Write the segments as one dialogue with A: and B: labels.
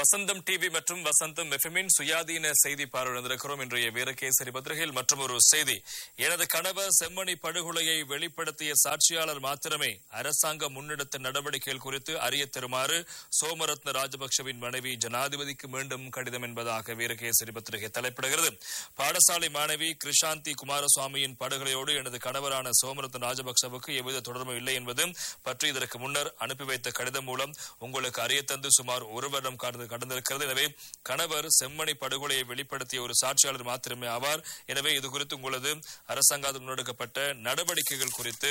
A: வசந்தம் TV மற்றும் வசந்தம் எஃப்எம்மின் சுயாதீன செய்தி பார்வையிட்டிருக்கிறோம் இன்றைய வீரகேசரி பத்திரிகையில் மற்றும் ஒரு செய்தி எனது கணவர் செம்மணி படுகொலையை வெளிப்படுத்திய சாட்சியாளர் மாத்திரமே அரசாங்கம் முன்னெடுத்த நடவடிக்கைகள் குறித்து அறிய தருமாறு சோமரத்ன ராஜபக்சவின் மனைவி ஜனாதிபதிக்கு மீண்டும் கடிதம் என்பதாக வீரகேசரி பத்திரிகை தலைப்பிடுகிறது பாடசாலை மாணவி கிருஷாந்தி குமாரசுவாமியின் படுகொலையோடு எனது கணவரான சோமரத்ன ராஜபக்சவுக்கு எவ்வித தொடர்பும் இல்லை என்பது பற்றி இதற்கு முன்னர் அனுப்பி வைத்த கடிதம் மூலம் உங்களுக்கு அறிய தந்து சுமார் ஒரு வருடம் கடந்து- கடந்திருக்கிறது எனவே கணவர் செம்மணி படுகொலையை வெளிப்படுத்திய ஒரு சாட்சியாளர் மாத்திரமே ஆவார் எனவே இது குறித்து உங்களது அரசாங்கத்தால் முன்னெடுக்கப்பட்ட நடவடிக்கைகள் குறித்து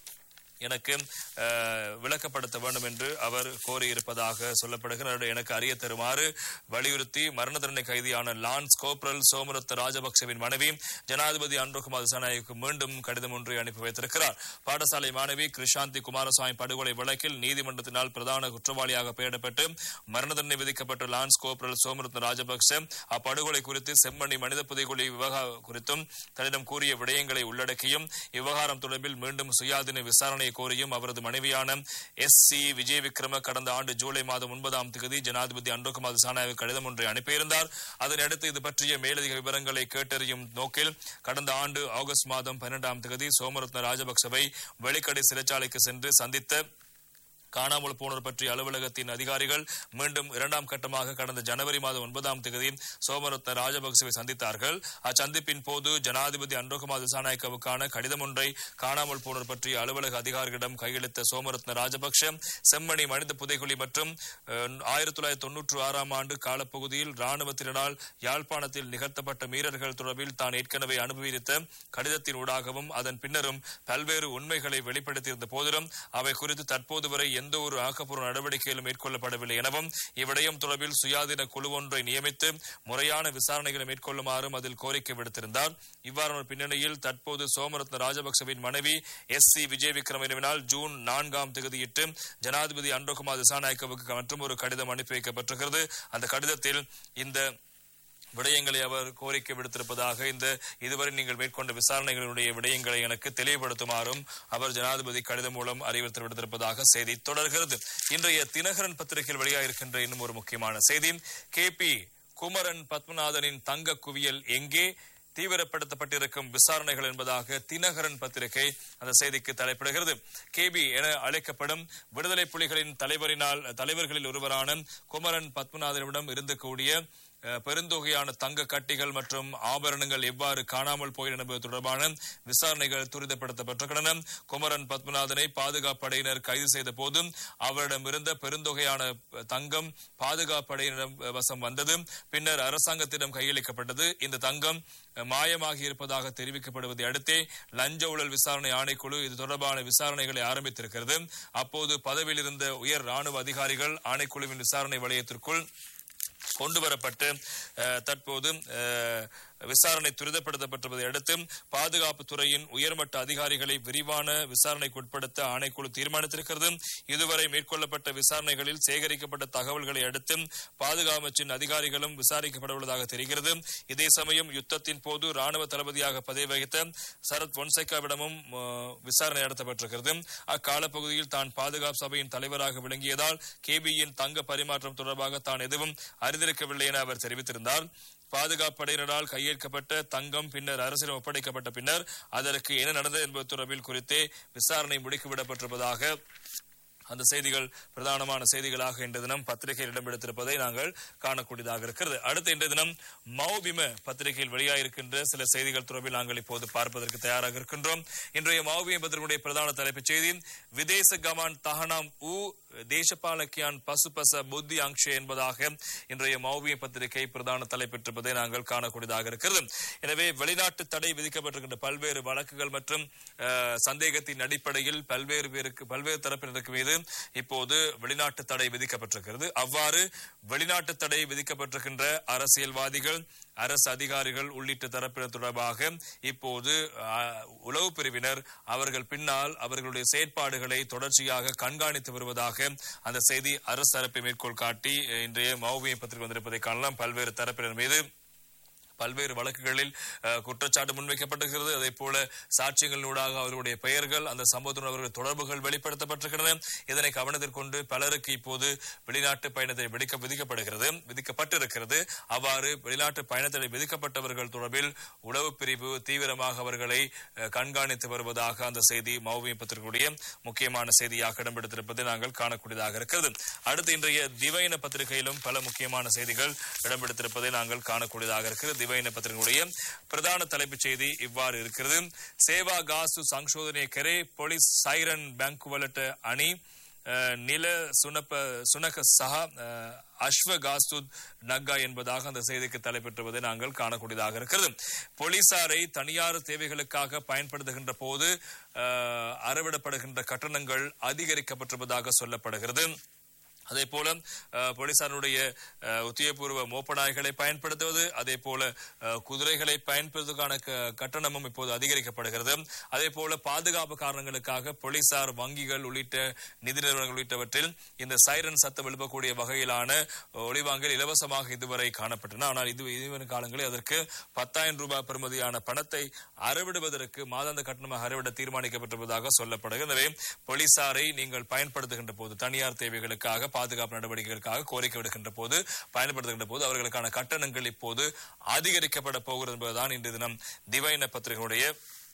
A: எனக்கு அஹ், விளக்கப்படுத்த வேண்டும் என்று அவர் கோரியிருப்பதாக சொல்லப்படுகிறது எனக்கு அறிய தருமாறு வலியுறுத்தி மரண தண்டனை கைதியான லான்ஸ் கோப்ரல் சோமரத்த ராஜபக்சவின் மனைவி ஜனாதிபதி அன்ருகுமார் திசாநாயக்கு மீண்டும் கடிதம் ஒன்றை அனுப்பி வைத்திருக்கிறார் பாடசாலை மாணவி கிருஷாந்தி குமாரசாமி படுகொலை வழக்கில் நீதிமன்றத்தினால் பிரதான குற்றவாளியாக பெயரிடப்பட்டு மரண தண்டனை விதிக்கப்பட்ட லான்ஸ் கோப்ரல் சோமரத்ன ராஜபக்ச அப்படுகொலை குறித்து செம்மணி மனித புதைகுழி விவகாரம் குறித்தும் தன்னிடம் கூறிய விடயங்களை உள்ளடக்கியும் இவ்விவகாரம் தொடர்பில் மீண்டும் சுயாதீன விசாரணை கோரியும் அவரது மனைவியான எஸ் சி விஜய் விக்ரம கடந்த ஆண்டு ஜூலை மாதம் ஒன்பதாம் தேதி ஜனாதிபதி அன்ரோகுமார் திசானாவுக்கு கடிதம் ஒன்றை அனுப்பியிருந்தார் அதனையடுத்து இது பற்றிய மேலதிக விவரங்களை கேட்டறியும் நோக்கில் கடந்த ஆண்டு ஆகஸ்ட் மாதம் பன்னிரண்டாம் தேதி சோமரத்ன ராஜபக்சவை வெளிக்கடை சிறைச்சாலைக்கு சென்று சந்தித்த காணாமல் போனோர் பற்றிய அலுவலகத்தின் அதிகாரிகள் மீண்டும் இரண்டாம் கட்டமாக கடந்த ஜனவரி மாதம் ஒன்பதாம் தேதி சோமரத்ன ராஜபக்சவை சந்தித்தார்கள் அச்சந்திப்பின் போது ஜனாதிபதி அன்ரோகுமார் திசாநாயக்கவுக்கான கடிதம் ஒன்றை காணாமல் போனோர் பற்றிய அலுவலக அதிகாரிகளிடம் கையளித்த சோமரத்ன ராஜபக்ஷ செம்மணி மனித புதைகுழி மற்றும் அஹ், ஆயிரத்தி தொள்ளாயிரத்தி தொன்னூற்று ஆறாம் ஆண்டு காலப்பகுதியில் ராணுவத்தினரால் யாழ்ப்பாணத்தில் நிகழ்த்தப்பட்ட மீறல்கள் தொடர்பில் தான் ஏற்கனவே அனுபவித்த கடிதத்தின் ஊடாகவும் அதன் பின்னரும் பல்வேறு உண்மைகளை வெளிப்படுத்தியிருந்த போதிலும் அவை குறித்து தற்போது வரை எந்த ஒரு ஆக்கப்பூர்வ நடவடிக்கைகளும் மேற்கொள்ளப்படவில்லை எனவும் இவ்விடயம் தொடர்பில் சுயாதீன குழு ஒன்றை நியமித்து முறையான விசாரணைகளை மேற்கொள்ளுமாறும் அதில் கோரிக்கை விடுத்திருந்தார் இவ்வாறான பின்னணியில் தற்போது சோமரத்ன ராஜபக்சவின் மனைவி எஸ் சி விஜய் விக்ரமனினால் ஜூன் நான்காம் தேதியிட்டு ஜனாதிபதி அன்ரோகுமார் திசாநாயக்கவுக்கு மற்றும் ஒரு கடிதம் அனுப்பி வைக்கப்பட்டிருக்கிறது அந்த கடிதத்தில் இந்த விடயங்களை அவர் கோரிக்கை விடுத்திருப்பதாக இந்த இதுவரை நீங்கள் மேற்கொண்ட விசாரணைகளுடைய விடயங்களை எனக்கு தெளிவுபடுத்துமாறும் அவர் ஜனாதிபதி கடிதம் மூலம் அறிவுறுத்தல் விடுத்திருப்பதாக செய்தி தொடர்கிறது இன்றைய தினகரன் பத்திரிகையில் வெளியாகிருக்கின்ற இன்னும் ஒரு முக்கியமான செய்தி கே பி குமரன் பத்மநாதனின் தங்க குவியல் எங்கே தீவிரப்படுத்தப்பட்டிருக்கும் விசாரணைகள் என்பதாக தினகரன் பத்திரிகை அந்த செய்திக்கு தலைப்பிடுகிறது கேபி என அழைக்கப்படும் விடுதலை புலிகளின் தலைவரினால் தலைவர்களில் ஒருவரான குமரன் பத்மநாதனிடம் இருந்து கூடிய அஹ், பெருந்தொகையான தங்க கட்டிகள் மற்றும் ஆபரணங்கள் எவ்வாறு காணாமல் போயின என்பது தொடர்பான விசாரணைகள் துரிதப்படுத்தப்பட்டிருக்கின்றன குமரன் பத்மநாதனை பாதுகாப்பு படையினர் கைது செய்த போதும் அவரிடம் இருந்த பெருந்தொகையான தங்கம் பாதுகாப்பு படையினரிடம் வசம் வந்தது பின்னர் அரசாங்கத்திடம் கையளிக்கப்பட்டது இந்த தங்கம் அஹ், மாயமாகி இருப்பதாக தெரிவிக்கப்படுவதை அடுத்தே லஞ்ச ஊழல் விசாரணை ஆணைக்குழு இது தொடர்பான விசாரணைகளை ஆரம்பித்திருக்கிறது அப்போது பதவியில் இருந்த உயர் ராணுவ அதிகாரிகள் ஆணைக்குழுவின் விசாரணை வளையத்திற்குள் கொண்டு வரப்பட்டு அஹ், தற்போது அஹ், விசாரணை துரிதப்படுத்தப்பட்டுள்ளதை அடுத்து பாதுகாப்பு துறையின் உயர்மட்ட அதிகாரிகளை விரிவான விசாரணைக்கு உட்படுத்த ஆணைக்குழு தீர்மானித்திருக்கிறது இதுவரை மேற்கொள்ளப்பட்ட விசாரணைகளில் சேகரிக்கப்பட்ட தகவல்களை அடுத்து பாதுகாப்பு அமைச்சின் அதிகாரிகளும் விசாரிக்கப்பட உள்ளதாக தெரிகிறது இதே சமயம் யுத்தத்தின் போது ராணுவ தளபதியாக பதவி வகித்த சரத் பொன்சேகாவிடமும் அஹ், விசாரணை நடத்தப்பட்டிருக்கிறது அக்காலப்பகுதியில் தான் பாதுகாப்பு சபையின் தலைவராக விளங்கியதால் கேபியின் தங்க பரிமாற்றம் தொடர்பாக தான் எதுவும் அறிந்திருக்கவில்லை என அவர் தெரிவித்திருந்தார் பாதுகாப்பு படையினரால் கையேற்கப்பட்ட தங்கம் பின்னர் அரசிடம் ஒப்படைக்கப்பட்ட பின்னர் அதற்கு என்ன நடந்தது என்பது தொடர்பில் குறித்தே விசாரணை முடுக்கிவிடப்பட்டிருப்பதாக அந்த செய்திகள் பிரதானமான செய்திகளாக இன்று தினம் பத்திரிகையில் இடம்பெடுத்திருப்பதை நாங்கள் காணக்கூடியதாக இருக்கிறது அடுத்த இன்றைய தினம் மௌபிம பத்திரிகையில் வெளியாகிருக்கின்ற சில செய்திகள் தொடர்பில் நாங்கள் இப்போது பார்ப்பதற்கு தயாராக இருக்கின்றோம் இன்றைய மௌபிம பத்திரிகையுடைய பிரதான தலைப்புச் செய்தி விதேச கமான் தகனாம் உ தேசபாலக்கியான் பசுபச புத்தி அங்ஷே என்பதாக இன்றைய மௌபிய பத்திரிகை பிரதான தலைப்பெற்றிருப்பதை நாங்கள் காணக்கூடியதாக இருக்கிறது எனவே வெளிநாட்டு தடை விதிக்கப்பட்டிருக்கின்ற பல்வேறு வழக்குகள் மற்றும் அஹ், சந்தேகத்தின் அடிப்படையில் பல்வேறு பேருக்கு பல்வேறு தரப்பினருக்கு மீது இப்போது வெளிநாட்டு தடை விதிக்கப்பட்டிருக்கிறது அவ்வாறு வெளிநாட்டு தடை விதிக்கப்பட்டிருக்கின்ற அரசியல்வாதிகள் அரசு அதிகாரிகள் உள்ளிட்ட தரப்பினர் தொடர்பாக இப்போது அஹ், உளவு பிரிவினர் அவர்கள் பின்னால் அவர்களுடைய செயற்பாடுகளை தொடர்ச்சியாக கண்காணித்து வருவதாக அந்த செய்தி அரசு தரப்பை மேற்கோள் காட்டி அஹ், இன்றைய மௌபிய பத்திரிகை வந்திருப்பதை காணலாம் பல்வேறு தரப்பினர் மீது பல்வேறு வழக்குகளில் அஹ், குற்றச்சாட்டு முன்வைக்கப்பட்டிருக்கிறது அதே போல சாட்சியங்களினூடாக அவர்களுடைய பெயர்கள் அந்த சம்பவத்துடன் அவர்களுடைய தொடர்புகள் வெளிப்படுத்தப்பட்டிருக்கின்றன இதனை கவனத்தில் கொண்டு பலருக்கு இப்போது வெளிநாட்டு பயணத்தை விதிக்க விதிக்கப்படுகிறது விதிக்கப்பட்டிருக்கிறது அவ்வாறு வெளிநாட்டு பயணத்தை விதிக்கப்பட்டவர்கள் தொடர்பில் உளவு பிரிவு தீவிரமாக அவர்களை அஹ், கண்காணித்து வருவதாக அந்த செய்தி மௌவி பத்திரிகையுடைய முக்கியமான செய்தியாக இடம்பெடுத்திருப்பதை நாங்கள் காணக்கூடியதாக இருக்கிறது அடுத்து இன்றைய திவைன பத்திரிகையிலும் பல முக்கியமான செய்திகள் இடம்பெடுத்திருப்பதை நாங்கள் காணக்கூடியதாக இருக்கிறது திவைன பத்திரிகையுடைய பிரதான தலைப்புச் செய்தி இவ்வாறு இருக்கிறது சேவா காசு சங்சோதனை கரே போலீஸ் சைரன் பேங்க் வலட்ட அணி அஹ், நில சுனப்ப சுனக சஹா அஹ், அஸ்வ காசுத் நக்கா என்பதாக அந்த செய்திக்கு தலைப்பெற்றுவதை நாங்கள் காணக்கூடியதாக இருக்கிறது போலீசாரை தனியார் தேவைகளுக்காக பயன்படுத்துகின்ற போது அஹ், அறவிடப்படுகின்ற கட்டணங்கள் அதிகரிக்கப்பட்டிருப்பதாக சொல்லப்படுகிறது அதே போல அஹ், போலீசாருடைய அஹ், உத்தியோகபூர்வ மோப்பநாய்களை பயன்படுத்துவது அதே போல அஹ், குதிரைகளை பயன்படுத்துவதற்கான க- கட்டணமும் இப்போது அதிகரிக்கப்படுகிறது அதே போல பாதுகாப்பு காரணங்களுக்காக போலீசார் வங்கிகள் உள்ளிட்ட நிதி நிறுவனங்கள் உள்ளிட்டவற்றில் இந்த சைரன் சத்தம் எழுப்பக்கூடிய வகையிலான ஒளிவாங்கல் இலவசமாக இதுவரை காணப்பட்டன ஆனால் இது இதுவரை காலங்களில் அதற்கு பத்தாயிரம் ரூபாய் பெறுமதியான பணத்தை அறவிடுவதற்கு மாதாந்த கட்டணமாக அறவிட தீர்மானிக்கப்பட்டிருப்பதாக சொல்லப்படுகிறது எனவே போலீசாரை நீங்கள் பயன்படுத்துகின்ற போது தனியார் தேவைகளுக்காக பாதுகாப்பு நடவடிக்கைகளுக்காக கோரிக்கை விடுகின்ற போது பயன்படுத்துகின்ற போது அவர்களுக்கான கட்டணங்கள் இப்போது அதிகரிக்கப்பட போகிறது என்பதுதான் இன்று தினம் திவைன பத்திரிகையுடைய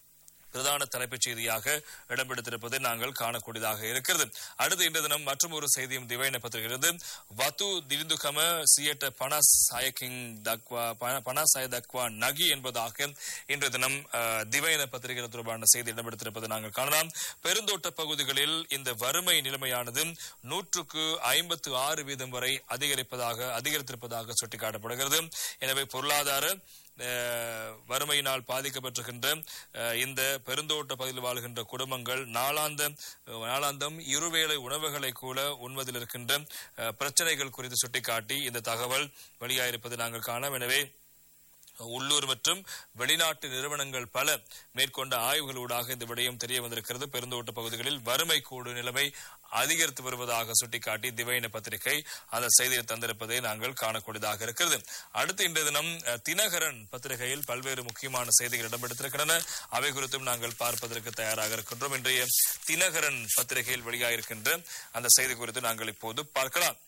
A: பிரதான தலைப்புச் செய்தியாக இடம்பெடுத்திருப்பதை நாங்கள் காணக்கூடியதாக இருக்கிறது அடுத்து இன்று தினம் மற்றும் ஒரு செய்தியும் திவைன பத்திரிகையிலிருந்து வத்து திரிந்துகம சியட்ட பணசாயக்கிங் தக்வா பண- பணசாய தக்வா நகி என்பதாக இன்று தினம் அஹ், திவைன பத்திரிகை தொடர்பான செய்தி இடம்பெடுத்திருப்பதை நாங்கள் காணலாம் பெருந்தோட்ட பகுதிகளில் இந்த வறுமை நிலைமையானது நூற்றுக்கு ஐம்பத்து ஆறு வீதம் வரை அதிகரிப்பதாக அதிகரித்திருப்பதாக சுட்டிக்காட்டப்படுகிறது எனவே பொருளாதார அஹ், வறுமையினால் பாதிக்கப்பட்டிருக்கின்ற அஹ், இந்த பெருந்தோட்ட பகுதியில் வாழ்கின்ற குடும்பங்கள் நாளாந்த நாளாந்தம் இருவேளை உணவுகளை கூட உண்வதில் இருக்கின்ற அஹ், பிரச்சனைகள் குறித்து சுட்டிக்காட்டி இந்த தகவல் வெளியாயிருப்பதை நாங்கள் காணலாம் எனவே உள்ளூர் மற்றும் வெளிநாட்டு நிறுவனங்கள் பல மேற்கொண்ட ஆய்வுகளூடாக இந்த விடயம் தெரிய வந்திருக்கிறது பெருந்தோட்ட பகுதிகளில் வறுமை கூடு நிலைமை அதிகரித்து வருவதாக சுட்டிக்காட்டி திவைன பத்திரிகை அந்த செய்தியை தந்திருப்பதை நாங்கள் காணக்கூடியதாக இருக்கிறது அடுத்து இன்றைய தினம் அஹ், தினகரன் பத்திரிகையில் பல்வேறு முக்கியமான செய்திகள் இடம்பெடுத்திருக்கின்றன அவை குறித்தும் நாங்கள் பார்ப்பதற்கு தயாராக இருக்கின்றோம் இன்றைய தினகரன் பத்திரிகையில் வெளியாகிருக்கின்ற அந்த செய்தி குறித்து நாங்கள் இப்போது பார்க்கலாம்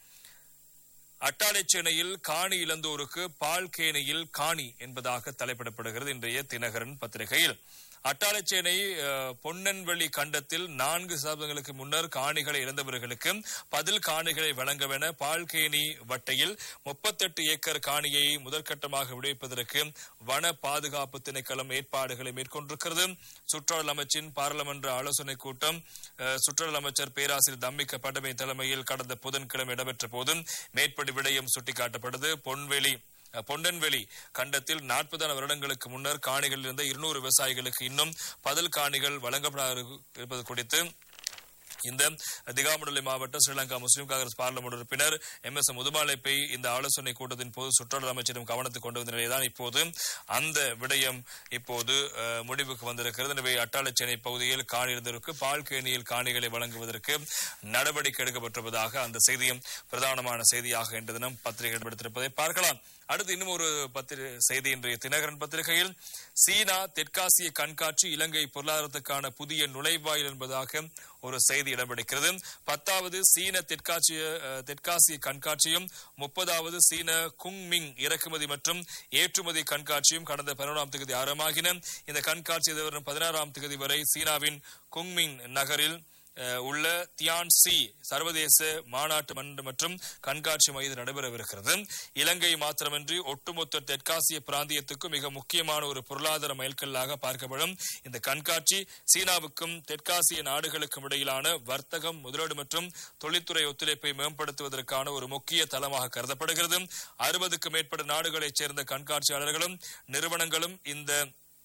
A: அட்டாளைச்சேனையில் காணி இழந்தோருக்கு பால்கேணியில் காணி என்பதாக தலைப்பிடப்படுகிறது இன்றைய தினகரன் பத்திரிகையில் அட்டாளைச்சேனை அஹ், பொன்னன்வெளி கண்டத்தில் நான்கு சதவீதங்களுக்கு முன்னர் காணிகளை இழந்தவர்களுக்கு பதில் காணிகளை வழங்கவென பால்கேணி வட்டையில் முப்பத்தெட்டு ஏக்கர் காணியை முதற்கட்டமாக விடுவிப்பதற்கு வன பாதுகாப்பு திணைக்களம் ஏற்பாடுகளை மேற்கொண்டிருக்கிறது சுற்றுலா அமைச்சின் பாராளுமன்ற ஆலோசனை கூட்டம் அஹ், சுற்றுலா அமைச்சர் பேராசிரியர் தம்மிக்க படமை தலைமையில் கடந்த புதன்கிழமை இடம்பெற்ற போது மேற்படி விடயம் சுட்டிக்காட்டப்பட்டது பொன்வெளி அஹ், பொண்டன்வெளி கண்டத்தில் நாற்பதான வருடங்களுக்கு முன்னர் காணிகளில் இருந்த இருநூறு விவசாயிகளுக்கு இன்னும் பதில் காணிகள் வழங்கப்பட இருப்பது குறித்து இந்த திகாமுடலி மாவட்ட ஸ்ரீலங்கா முஸ்லிம் காங்கிரஸ் பார்லமெண்ட் உறுப்பினர் எம் எஸ் முதுமாலைப்பை இந்த ஆலோசனை கூட்டத்தின் போது சுற்றுலா அமைச்சரும் கவனத்துக்கு கொண்டு வந்த நிலையில்தான் இப்போது அந்த விடயம் இப்போது அஹ், முடிவுக்கு வந்திருக்கிறது எனவே அட்டாளச்சேனை பகுதியில் காணியிருந்தவருக்கு பால்கேணியில் காணிகளை வழங்குவதற்கு நடவடிக்கை எடுக்கப்பட்டிருப்பதாக அந்த செய்தியும் பிரதானமான செய்தியாக இன்று தினம் பத்திரிகை எடுத்திருப்பதை பார்க்கலாம் அடுத்து இன்னும் ஒரு பத்திரி செய்தி இன்றைய தினகரன் பத்திரிகையில் சீனா தெற்காசிய கண்காட்சி இலங்கை பொருளாதாரத்துக்கான புதிய நுழைவாயில் என்பதாக ஒரு செய்தி இடம்பிடிக்கிறது பத்தாவது சீன தெற்காசிய அஹ், தெற்காசிய கண்காட்சியும் முப்பதாவது சீன குங்மிங் இறக்குமதி மற்றும் ஏற்றுமதி கண்காட்சியும் கடந்த பதினொன்றாம் தேதி ஆரம்பமாகின இந்த கண்காட்சி எதிர்வரும் பதினாறாம் தேதி வரை சீனாவின் குங்மிங் நகரில் அஹ், உள்ள தியான் சி சர்வதேச மாநாட்டு மன்றம் மற்றும் கண்காட்சி மையத்தில் நடைபெறவிருக்கிறது இலங்கை மாத்திரமின்றி ஒட்டுமொத்த தெற்காசிய பிராந்தியத்துக்கும் மிக முக்கியமான ஒரு பொருளாதார மைல்கல்லாக பார்க்கப்படும் இந்த கண்காட்சி சீனாவுக்கும் தெற்காசிய நாடுகளுக்கும் இடையிலான வர்த்தகம் முதலீடு மற்றும் தொழில்துறை ஒத்துழைப்பை மேம்படுத்துவதற்கான ஒரு முக்கிய தளமாக கருதப்படுகிறது அறுபதுக்கும் மேற்பட்ட நாடுகளைச் சேர்ந்த கண்காட்சியாளர்களும் நிறுவனங்களும் இந்த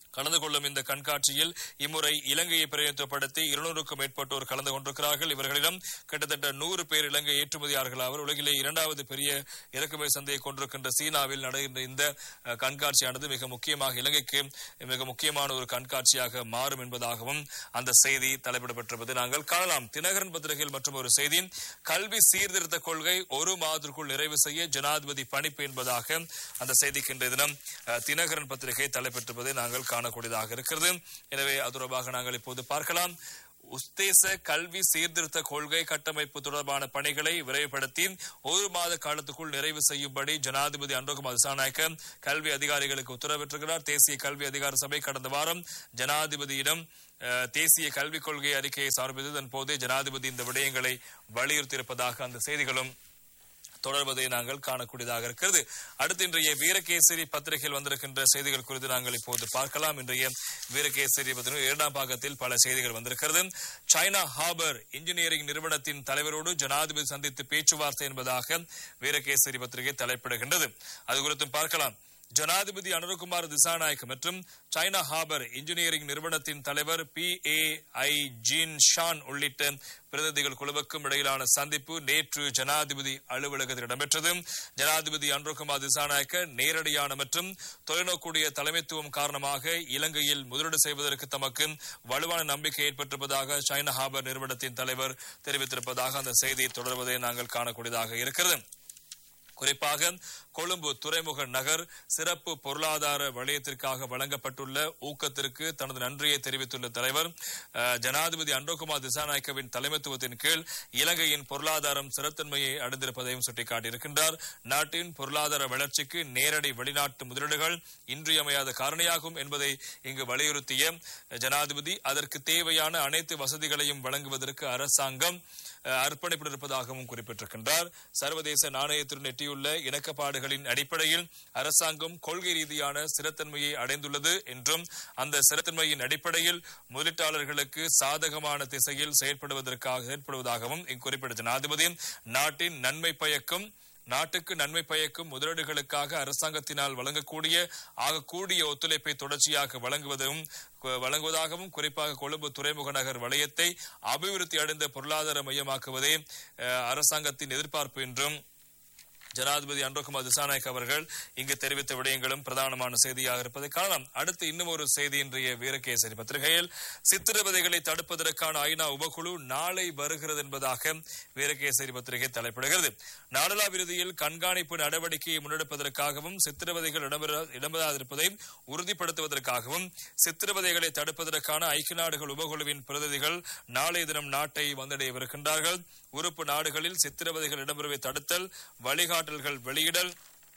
A: கலந்து கொள்ளும் இந்த கண்காட்சியில் இம்முறை இலங்கையை பிரதிநிதித்துவப்படுத்தி இருநூறுக்கும் மேற்பட்டோர் கலந்து கொண்டிருக்கிறார்கள் இவர்களிடம் கிட்டத்தட்ட நூறு பேர் இலங்கை ஏற்றுமதியாளர்கள் அவர் உலகிலே இரண்டாவது பெரிய இறக்குமதி சந்தையை கொண்டிருக்கின்ற சீனாவில் நடக்கின்ற இந்த அஹ், கண்காட்சியானது மிக முக்கியமாக இலங்கைக்கு மிக முக்கியமான ஒரு கண்காட்சியாக மாறும் என்பதாகவும் அந்த செய்தி தலைப்பிடப்பட்டிருப்பது நாங்கள் காணலாம் தினகரன் பத்திரிகையில் மற்றும் ஒரு செய்தி கல்வி சீர்திருத்த கொள்கை ஒரு மாதத்திற்குள் நிறைவு செய்ய ஜனாதிபதி பணிப்பு என்பதாக அந்த செய்திக்கு இன்றைய தினம் அஹ், தினகரன் பத்திரிகை தலைப்பெற்றிருப்பதை நாங்கள் காணக்கூடியதாக இருக்கிறது எனவே அது தொடர்பாக நாங்கள் இப்போது பார்க்கலாம் உத்தேச கல்வி சீர்திருத்த கொள்கை கட்டமைப்பு தொடர்பான பணிகளை விரைவுபடுத்தி ஒரு மாத காலத்துக்குள் நிறைவு செய்யும்படி ஜனாதிபதி அன்றகுமார் திசாநாயக்க கல்வி அதிகாரிகளுக்கு உத்தரவிட்டிருக்கிறார் தேசிய கல்வி அதிகார சபை கடந்த வாரம் ஜனாதிபதியிடம் அஹ், தேசிய கல்விக் கொள்கை அறிக்கையை சமர்ப்பித்ததன் போதே ஜனாதிபதி இந்த விடயங்களை வலியுறுத்தியிருப்பதாக அந்த செய்திகளும் தொடர்வதை நாங்கள் காணக்கூடியதாக இருக்கிறது அடுத்து இன்றைய வீரகேசரி பத்திரிகையில் வந்திருக்கின்ற செய்திகள் குறித்து நாங்கள் இப்போது பார்க்கலாம் இன்றைய வீரகேசரி பத்திரிகை இரண்டாம் பாகத்தில் பல செய்திகள் வந்திருக்கிறது சைனா ஹார்பர் இன்ஜினியரிங் நிறுவனத்தின் தலைவரோடு ஜனாதிபதி சந்தித்து பேச்சுவார்த்தை என்பதாக வீரகேசரி பத்திரிகை தலைப்பிடுகின்றது அது குறித்தும் பார்க்கலாம் ஜனாதிபதி அனுரகுமார் திசாநாயக் மற்றும் சைனா ஹார்பர் இன்ஜினியரிங் நிறுவனத்தின் தலைவர் B A I Jin Shawn உள்ளிட்ட பிரதிநிதிகள் குழுவுக்கும் இடையிலான சந்திப்பு நேற்று ஜனாதிபதி அலுவலகத்தில் இடம்பெற்றது ஜனாதிபதி அன்ருகுமார் திசாநாயக்க நேரடியான மற்றும் தொலைநோக்குடைய தலைமைத்துவம் காரணமாக இலங்கையில் முதலீடு செய்வதற்கு தமக்கு வலுவான நம்பிக்கை ஏற்பட்டிருப்பதாக சைனா ஹார்பர் நிறுவனத்தின் தலைவர் தெரிவித்திருப்பதாக அந்த செய்தி தொடர்வதை நாங்கள் காணக்கூடியதாக இருக்கிறது குறிப்பாக கொழும்பு துறைமுக நகர் சிறப்பு பொருளாதார வலயத்திற்காக வழங்கப்பட்டுள்ள ஊக்கத்திற்கு தனது நன்றியை தெரிவித்துள்ள தலைவர் அஹ், ஜனாதிபதி அன்றோகுமார் திசாநாயக்கவின் தலைமைத்துவத்தின் கீழ் இலங்கையின் பொருளாதாரம் சிறத்தன்மையை அடைந்திருப்பதையும் சுட்டிக்காட்டியிருக்கின்றார் நாட்டின் பொருளாதார வளர்ச்சிக்கு நேரடி வெளிநாட்டு முதலீடுகள் இன்றியமையாத காரணியாகும் என்பதை இங்கு வலியுறுத்திய ஜனாதிபதி அதற்கு தேவையான அனைத்து வசதிகளையும் வழங்குவதற்கு அரசாங்கம் அஹ், அர்ப்பணிப்புடன் இருப்பதாகவும் குறிப்பிட்டிருக்கின்றார் சர்வதேச நாணயத்துடன் எட்டியுள்ள இணக்கப்பாடுகளின் அடிப்படையில் அரசாங்கம் கொள்கை ரீதியான ஸ்திரத்தன்மையை அடைந்துள்ளது என்றும் அந்த ஸ்திரத்தன்மையின் அடிப்படையில் முதலீட்டாளர்களுக்கு சாதகமான திசையில் செயற்படுவதற்காக செயற்படுவதாகவும் இங்கு குறிப்பிட்ட ஜனாதிபதி நாட்டின் நன்மை பயக்கும் நாட்டுக்கு நன்மை பயக்கும் முதலீடுகளுக்காக அரசாங்கத்தினால் வழங்கக்கூடிய ஆகக்கூடிய ஒத்துழைப்பை தொடர்ச்சியாக வழங்குவதும் வழங்குவதாகவும் குறிப்பாக கொழும்பு துறைமுக நகர் வலயத்தை அபிவிருத்தி அடைந்த பொருளாதார மையமாக்குவதே அஹ், அரசாங்கத்தின் எதிர்பார்ப்பு என்றும் ஜனாதிபதி அன்றகுமார் திசாநாயக் அவர்கள் இங்கு தெரிவித்த விடயங்களும் பிரதானமான செய்தியாக இருப்பதை காணலாம் அடுத்து இன்னும் ஒரு செய்தி இன்றைய வீரகேசரி பத்திரிகையில் சித்திரவதைகளை தடுப்பதற்கான ஐநா உபகுழு நாளை வருகிறது என்பதாக வீரகேசரி பத்திரிகை தலைப்பிடுகிறது நாடளாவிறுதியில் கண்காணிப்பு நடவடிக்கையை முன்னெடுப்பதற்காகவும் சித்திரவதைகள் இடம்பெற இடம்பெறாதிருப்பதை உறுதிப்படுத்துவதற்காகவும் சித்திரவதைகளை தடுப்பதற்கான ஐக்கிய நாடுகள் உபகுழுவின் பிரதிநிதிகள் நாளைய தினம் நாட்டை வந்தடையவிருக்கின்றார்கள் உறுப்பு நாடுகளில் சித்திரவதைகள் இடம்பெறுவதை தடுத்தல் வழிகாட்டல்கள் வெளியிடல்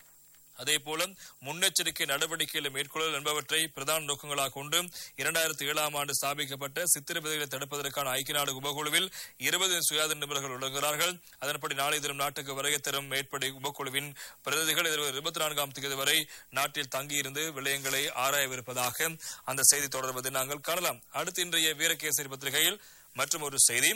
A: அதேபோல முன்னெச்சரிக்கை நடவடிக்கைகளை மேற்கொள்ளல் என்பவற்றை பிரதான நோக்கங்களாக கொண்டு இரண்டாயிரத்தி ஏழாம் ஆண்டு ஸ்தாபிக்கப்பட்ட சித்திரவதைகளை தடுப்பதற்கான ஐக்கிய நாடு உபகுழுவில் இருபது சுயாதீன நிபுணர்கள் உள்ளார்கள் அதன்படி நாளை தினம் நாட்டுக்கு வருகை தரும் மேற்படி உபகுழுவின் பிரதிநிதிகள் இருபத்தி நான்காம் தேதி வரை நாட்டில் தங்கியிருந்து விடயங்களை ஆராயவிருப்பதாக அந்த செய்தி தொடர்வதை நாங்கள் காணலாம் அடுத்து இன்றைய வீரகேசரி பத்திரிகையில் மற்றும் ஒரு செய்தி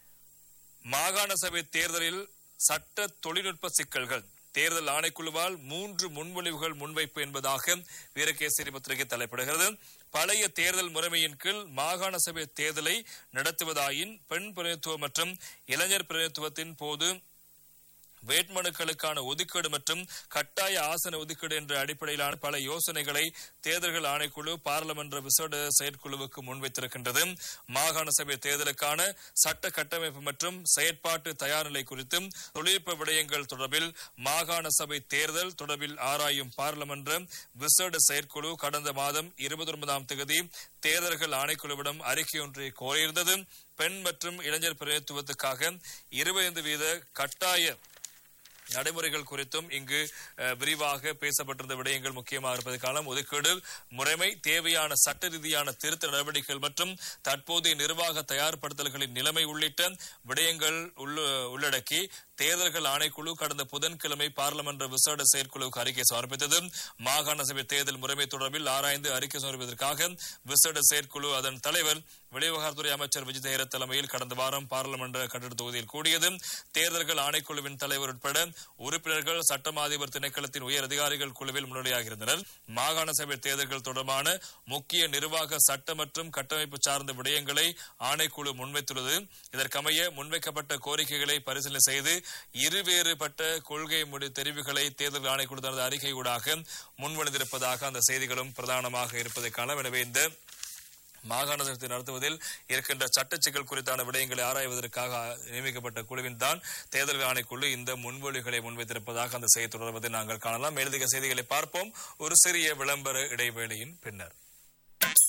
A: மாகாண சபை தேர்தலில் சட்ட தொழில்நுட்ப சிக்கல்கள் தேர்தல் ஆணைக்குழுவால் மூன்று முன்மொழிவுகள் முன்வைப்பு என்பதாக வீரகேசரி பத்திரிகை தலைப்பிடுகிறது பழைய தேர்தல் முறைமையின் கீழ் மாகாண சபை தேர்தலை நடத்துவதாயின் பெண் பிரதிநிதித்துவம் மற்றும் இளைஞர் பிரதிநிதித்துவத்தின் போது வேட்புமனுக்களுக்கான ஒதுக்கீடு மற்றும் கட்டாய ஆசன ஒதுக்கீடு என்ற அடிப்படையிலான பல யோசனைகளை தேர்தல்கள் ஆணைக்குழு பாராளுமன்ற விசேட செயற்குழுவுக்கு முன்வைத்திருக்கின்றது மாகாண சபை தேர்தலுக்கான சட்ட கட்டமைப்பு மற்றும் செயற்பாட்டு தயார் நிலை குறித்தும் தொழில்நுட்ப விடயங்கள் தொடர்பில் மாகாண சபை தேர்தல் தொடர்பில் ஆராயும் பாராளுமன்ற விசேட செயற்குழு கடந்த மாதம் இருபத்தி ஒன்பதாம் தேதி தேர்தல்கள் ஆணைக்குழுவிடம் அறிக்கை ஒன்றை கோரியிருந்தது பெண் மற்றும் இளைஞர் பிரதிநிதித்துவத்துக்காக இருபத்தைந்து வீத கட்டாய நடைமுறைகள் குறித்தும் இங்கு அஹ், விரிவாக பேசப்பட்டிருந்த விடயங்கள் முக்கியமாக இருப்பதை காலம் ஒதுக்கீடு முறைமை தேவையான சட்ட ரீதியான திருத்த நடவடிக்கைகள் மற்றும் தற்போதைய நிர்வாக தயார்படுத்தல்களின் நிலைமை உள்ளிட்ட விடயங்கள் உள்ள- உள்ளடக்கி தேர்தல்கள் ஆணைக்குழு கடந்த புதன்கிழமை பாராளுமன்ற விசேட செயற்குழுவுக்கு அறிக்கை சமர்ப்பித்தது மாகாண சபை தேர்தல் முறைமை தொடர்பில் ஆராய்ந்து அறிக்கை சமர்ப்பிப்பதற்காக விசேட செயற்குழு அதன் தலைவர் வெளிவிவகாரத்துறை அமைச்சர் விஜய் தலைமையில் கடந்த வாரம் பாராளுமன்ற கட்டிட தொகுதியில் கூடியது தேர்தல்கள் ஆணைக்குழுவின் தலைவர் உட்பட உறுப்பினர்கள் சட்டம் அதிபர் திணைக்களத்தின் உயர் அதிகாரிகள் குழுவில் முன்னிலையாகியிருந்தனர் மாகாண சபை தேர்தல்கள் தொடர்பான முக்கிய நிர்வாக சட்ட மற்றும் கட்டமைப்பு சார்ந்த விடயங்களை ஆணைக்குழு முன்வைத்துள்ளது இதற்கமைய முன்வைக்கப்பட்ட கோரிக்கைகளை பரிசீலனை செய்து இருவேறுபட்ட கொள்கை முடி தெரிவுகளை தேர்தல் ஆணைக்குழு தனது அறிக்கை ஊடாக முன்வந்திருப்பதாக அந்த செய்திகளும் பிரதானமாக இருப்பதை காணலாம் எனவே இந்த மாகாண சபை நடத்துவதில் இருக்கின்ற சட்ட சிக்கல் குறித்தான விடயங்களை ஆராய்வதற்காக நியமிக்கப்பட்ட குழுவின் தான் தேர்தல் ஆணைக்குழு இந்த முன்மொழிகளை முன்வைத்திருப்பதாக அந்த செய்தி தொடர்வதை நாங்கள் காணலாம் மேலதிக செய்திகளை பார்ப்போம் ஒரு சிறிய விளம்பர இடைவேளையின் பின்னர்